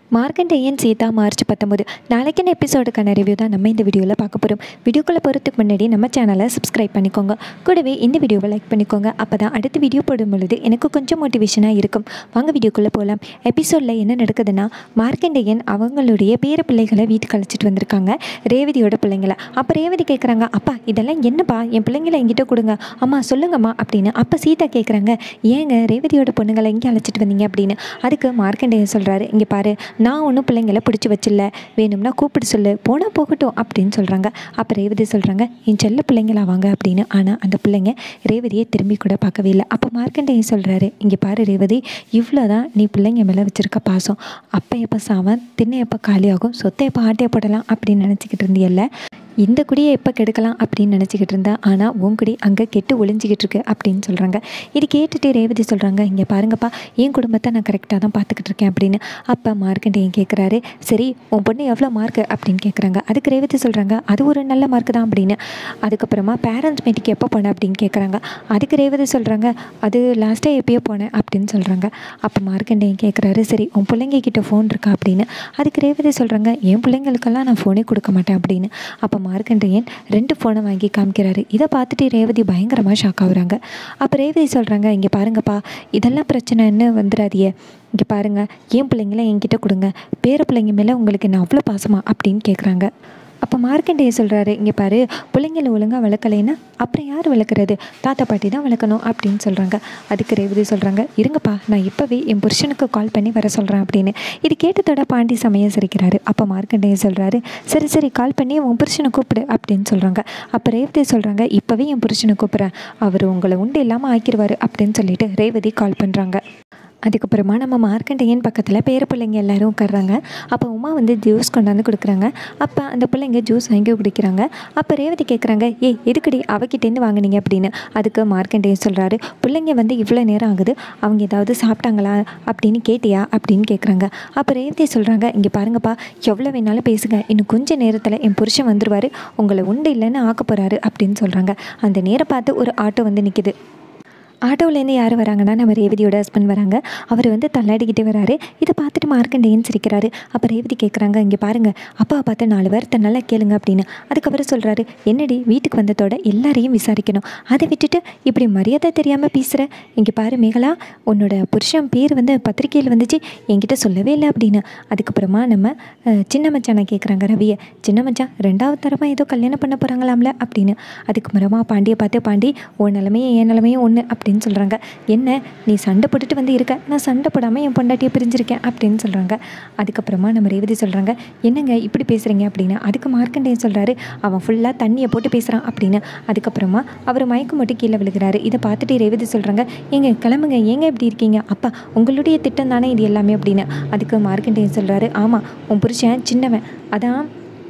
Markandeyan Sita March பத்தொம்போது நாளைக்கான எபிசோடுக்கான review தான் நம்ம இந்த வீடியோவில் பார்க்க போகிறோம் வீடியோக்குள்ளே போகிறதுக்கு முன்னாடி நம்ம சேனலை சப்ஸ்கிரைப் பண்ணிக்கோங்க கூடவே இந்த வீடியோவை லைக் பண்ணிக்கோங்க அப்போ தான் அடுத்த வீடியோ போடும் பொழுது எனக்கு கொஞ்சம் மோட்டிவேஷனாக இருக்கும் வாங்க வீடியோக்குள்ளே போகலாம் எபிசோடில் என்ன நடக்குதுன்னா மார்க்கண்டேயன் அவங்களுடைய பேர பிள்ளைகளை வீட்டுக்கு அழைச்சிட்டு வந்திருக்காங்க ரேவதியோட பிள்ளைங்கள அப்போ ரேவதி கேட்குறாங்க அப்பா இதெல்லாம் என்னப்பா என் பிள்ளைங்களை என்கிட்ட கொடுங்க அம்மா சொல்லுங்கம்மா அப்படின்னு அப்போ சீதா கேட்குறாங்க ஏங்க ரேவதியோட பொண்ணுங்களை எங்கே அழைச்சிட்டு வந்தீங்க அப்படின்னு அதுக்கு மார்க்கண்டேயன் சொல்கிறாரு இங்கே பாரு நான் ஒன்றும் பிள்ளைங்கள பிடிச்சி வச்சில்ல வேணும்னா கூப்பிட்டு சொல்லு போனால் போகட்டும் அப்படின்னு சொல்கிறாங்க அப்போ ரேவதி சொல்கிறாங்க என் செல்ல பிள்ளைங்களா வாங்க அப்படின்னு ஆனால் அந்த பிள்ளைங்க ரேவதியை திரும்பி கூட பார்க்கவே இல்லை அப்போ மார்க்கண்டேயன் சொல்கிறாரு இங்கே பாரு ரேவதி இவ்வளோ தான் நீ பிள்ளைங்க மேலே வச்சுருக்க பாசம் அப்போ எப்போ சாவன் தின்ன எப்போ காலியாகும் சொத்தை எப்போ ஆட்டையை போடலாம் அப்படின்னு நினச்சிக்கிட்டு இருந்தியல்ல இந்த குடியை எப்போ கெடுக்கலாம் அப்படின்னு நினச்சிக்கிட்டு இருந்தா ஆனால் உன் குடி அங்கே கெட்டு ஒளிஞ்சிக்கிட்டு இருக்கு அப்படின்னு சொல்கிறாங்க இது கேட்டுட்டு ரேவதி சொல்கிறாங்க இங்கே பாருங்கப்பா என் குடும்பத்தை நான் கரெக்டாக தான் பார்த்துக்கிட்டு இருக்கேன் அப்படின்னு அப்போ மார்க்கண்டேயன் கேட்குறாரு சரி உன் பொண்ணு எவ்வளோ மார்க்கு அப்படின்னு கேட்குறாங்க அதுக்கு ரேவதி சொல்கிறாங்க அது ஒரு நல்ல மார்க்கு தான் அப்படின்னு அதுக்கப்புறமா பேரண்ட்ஸ் மீட்டிங் எப்போ போனேன் அப்படின்னு கேட்குறாங்க அதுக்கு ரேவதி சொல்கிறாங்க அது லாஸ்ட்டாக எப்பயோ போனேன் அப்படின்னு சொல்கிறாங்க அப்போ மார்க்கண்டேயன் கேட்குறாரு சரி உன் பிள்ளைங்க கிட்ட ஃபோன் இருக்கா அப்படின்னு அதுக்கு ரேவதி சொல்கிறாங்க என் பிள்ளைங்களுக்கெல்லாம் நான் ஃபோனே கொடுக்க மாட்டேன் அப்படின்னு அப்போ மார்க்கண்டேயன் ரெண்டு ஃபோனை வாங்கி காமிக்கிறாரு இதை பார்த்துட்டு ரேவதி பயங்கரமாக ஷாக் ஆகுறாங்க அப்போ ரேவதி சொல்கிறாங்க இங்கே பாருங்கப்பா இதெல்லாம் பிரச்சனைன்னு வந்துடாதியே இங்கே பாருங்கள் என் பிள்ளைங்கள என்கிட்ட கொடுங்க பேர பிள்ளைங்க மேலே உங்களுக்கு என்ன அவ்வளோ பாசமா அப்படின்னு கேட்குறாங்க அப்போ மார்க்கண்டேய சொல்கிறாரு இங்கே பாரு பிள்ளைங்களை ஒழுங்காக வளர்க்கலைன்னா அப்புறம் யார் வளர்க்குறது தாத்தா பாட்டி தான் வளர்க்கணும் அப்படின்னு சொல்கிறாங்க அதுக்கு ரேவதி சொல்கிறாங்க இருங்கப்பா நான் இப்போவே என் புருஷனுக்கு கால் பண்ணி வர சொல்கிறேன் அப்படின்னு இது கேட்டதோட பாண்டி சமயம் சிரிக்கிறாரு அப்போ மார்க்கண்டேய சொல்கிறாரு சரி சரி கால் பண்ணி உன் புருஷனை கூப்பிடு அப்படின்னு சொல்கிறாங்க அப்போ ரேவதி சொல்கிறாங்க இப்போவே என் புருஷனை கூப்பிட்றேன் அவர் உங்களை உண்டு இல்லாமல் ஆக்கிடுவார் அப்படின்னு சொல்லிட்டு ரேவதி கால் பண்ணுறாங்க அதுக்கப்புறமா நம்ம மார்க்கண்டேயன் பக்கத்தில் பேர பிள்ளைங்க எல்லாரும் உட்கார்றாங்க அப்போ உமா வந்து ஜூஸ் கொண்டாந்து கொடுக்குறாங்க அப்போ அந்த பிள்ளைங்க ஜூஸ் வாங்கி குடிக்கிறாங்க அப்போ ரேவதி கேட்குறாங்க ஏய் எதுக்கடி அவகிட்டேருந்து வாங்கினீங்க அப்படின்னு அதுக்கு மார்க்கண்டேயன் சொல்கிறாரு பிள்ளைங்க வந்து இவ்வளோ நேரம் ஆகுது அவங்க ஏதாவது சாப்பிட்டாங்களா அப்படின்னு கேட்டியா அப்படின்னு கேட்குறாங்க அப்போ ரேவதி சொல்கிறாங்க இங்கே பாருங்கப்பா எவ்வளோ வேணாலும் பேசுங்க இன்னும் கொஞ்சம் நேரத்தில் என் புருஷன் வந்துருவார் உங்களை உண்டு இல்லைன்னு ஆக்க போகிறாரு அப்படின்னு சொல்கிறாங்க அந்த நேரம் பார்த்து ஒரு ஆட்டோ வந்து நிற்கிது ஆட்டோவிலேருந்து யார் வராங்கன்னா நம்ம ரேவதியோட ஹஸ்பண்ட் வராங்க அவர் வந்து தள்ளாடிக்கிட்டே வராரு இதை பார்த்துட்டு மார்க்கண்டேயன் சிரிக்கிறாரு அப்போ ரேவதி கேட்குறாங்க இங்கே பாருங்கள் அப்பா பார்த்து நாலு வாரத்தை நல்லா கேளுங்க அப்படின்னு அதுக்கப்புறம் சொல்கிறாரு என்னடி வீட்டுக்கு வந்ததோட எல்லாரையும் விசாரிக்கணும் அதை விட்டுட்டு இப்படி மரியாதை தெரியாமல் பேசுகிற இங்கே பாரு மேகலா உன்னோட புருஷன் பேர் வந்து பத்திரிக்கையில் வந்துச்சு என்கிட்ட சொல்லவே இல்லை அப்படின்னு அதுக்கப்புறமா நம்ம அஹ், சின்ன மச்சானை கேட்குறாங்க ரவியை சின்ன மச்சான் ரெண்டாவது தரமாக ஏதோ கல்யாணம் பண்ண போகிறாங்களாம்ல அப்படின்னு அதுக்கப்புறமா பாண்டியை பார்த்து பாண்டி உன் நிலமையும் என் நிலமையும் ஒன்று அப்படின்னு சொல்கிறாங்க என்ன நீ சண்டை போட்டுட்டு வந்து இருக்க நான் சண்டை போடாமல் என் பொண்டாட்டியை பிரிஞ்சிருக்கேன் அப்படின்னு சொல்கிறாங்க அதுக்கப்புறமா நம்ம ரேவதி சொல்கிறாங்க என்னங்க இப்படி பேசுகிறீங்க அப்படின்னு அதுக்கு மார்க்கண்டேயன் சொல்கிறாரு அவன் ஃபுல்லாக தண்ணியை போட்டு பேசுகிறான் அப்படின்னு அதுக்கப்புறமா அவர் மயக்கம் மட்டும் கீழே விழுகிறாரு இதை பார்த்துட்டு ரேவதி சொல்கிறாங்க ஏங்க கிளம்புங்க ஏங்க இப்படி இருக்கீங்க அப்பா உங்களுடைய திட்டம் தானே இது எல்லாமே அப்படின்னு அதுக்கு மார்க்கண்டேயன் சொல்கிறாரு ஆமாம் உன் புருஷன் சின்னவன் அதான்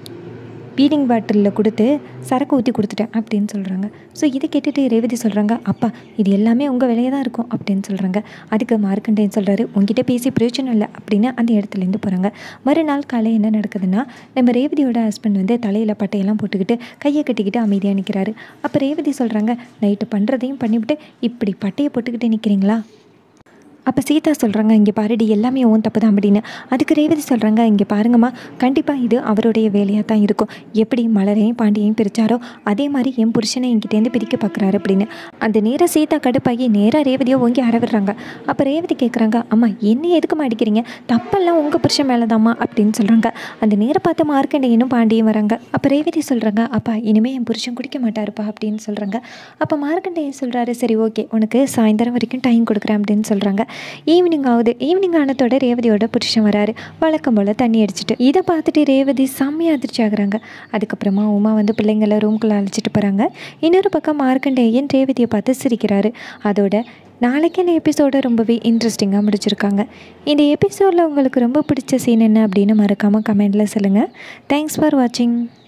பீடிங் பாட்டிலில் கொடுத்து சரக்கு ஊற்றி கொடுத்துட்டேன் அப்படின்னு சொல்கிறாங்க ஸோ இதை கேட்டுட்டு ரேவதி சொல்கிறாங்க அப்பா இது எல்லாமே உங்கள் வேலையாக தான் இருக்கும் அப்படின்னு சொல்கிறாங்க அதுக்கு மார்க்கண்டேயன் சொல்கிறாரு உங்ககிட்ட பேசி பிரயோஜனம் இல்லை அப்படின்னு அந்த இடத்துலேருந்து போகிறாங்க மறுநாள் காலை என்ன நடக்குதுன்னா நம்ம ரேவதியோட ஹஸ்பண்ட் வந்து தலையில் பட்டையெல்லாம் போட்டுக்கிட்டு கையை கட்டிக்கிட்டு அமைதியாக நிற்கிறாரு அப்போ ரேவதி சொல்கிறாங்க நைட்டு பண்ணுறதையும் பண்ணிவிட்டு இப்படி பட்டையை போட்டுக்கிட்டு நிற்கிறீங்களா அப்போ சீதா சொல்கிறாங்க இங்கே பாருடி எல்லாமே உன் தப்பு தான் அப்படின்னு அதுக்கு ரேவதி சொல்கிறாங்க இங்கே பாருங்கம்மா கண்டிப்பாக இது அவருடைய வேலையாக தான் இருக்கும் எப்படி மலரையும் பாண்டியையும் பிரித்தாரோ அதே மாதிரி என் புருஷனை என்கிட்டேருந்து பிரிக்க பார்க்குறாரு அப்படின்னு அந்த நேரம் சீதா கடுப்பாகி நேராக ரேவதியை ஓங்கி அறவிடுறாங்க அப்போ ரேவதி கேட்குறாங்க அம்மா என்ன எதுக்குமா அடிக்கிறீங்க தப்பெல்லாம் உங்கள் புருஷன் மேலே தாம்மா அப்படின்னு சொல்கிறாங்க அந்த நேரம் பார்த்து மார்க்கண்டையனும் பாண்டியும் வராங்க அப்போ ரேவதி சொல்கிறாங்க அப்பா இனிமேல் என் புருஷன் குடிக்க மாட்டாருப்பா அப்படின்னு சொல்கிறாங்க அப்போ மார்க்கண்டையன் சொல்கிறாரு சரி ஓகே உனக்கு சாயந்தரம் வரைக்கும் டைம் கொடுக்குறேன் அப்படின்னு சொல்கிறாங்க ஈவினிங் ஆகுது ஈவினிங் ஆனதோட ரேவதியோட புருஷன் வராரு வழக்கம் போல் தண்ணி அடிச்சிட்டு இதை பார்த்துட்டு ரேவதி செம்மையாக அதிர்ச்சி ஆகுறாங்க அதுக்கப்புறமா உமா வந்து பிள்ளைங்களை ரூம்குள்ளே அழைச்சிட்டு போகிறாங்க இன்னொரு பக்கம் மார்க்கண்டேயன் ரேவதியை பார்த்து சிரிக்கிறாரு அதோட நாளைக்கான எபிசோடை ரொம்பவே இன்ட்ரெஸ்டிங்காக முடிச்சிருக்காங்க இந்த எபிசோடில் உங்களுக்கு ரொம்ப பிடிச்ச சீன் என்ன அப்படின்னு மறக்காமல் கமெண்டில் சொல்லுங்கள் தேங்க்ஸ் ஃபார் வாட்சிங்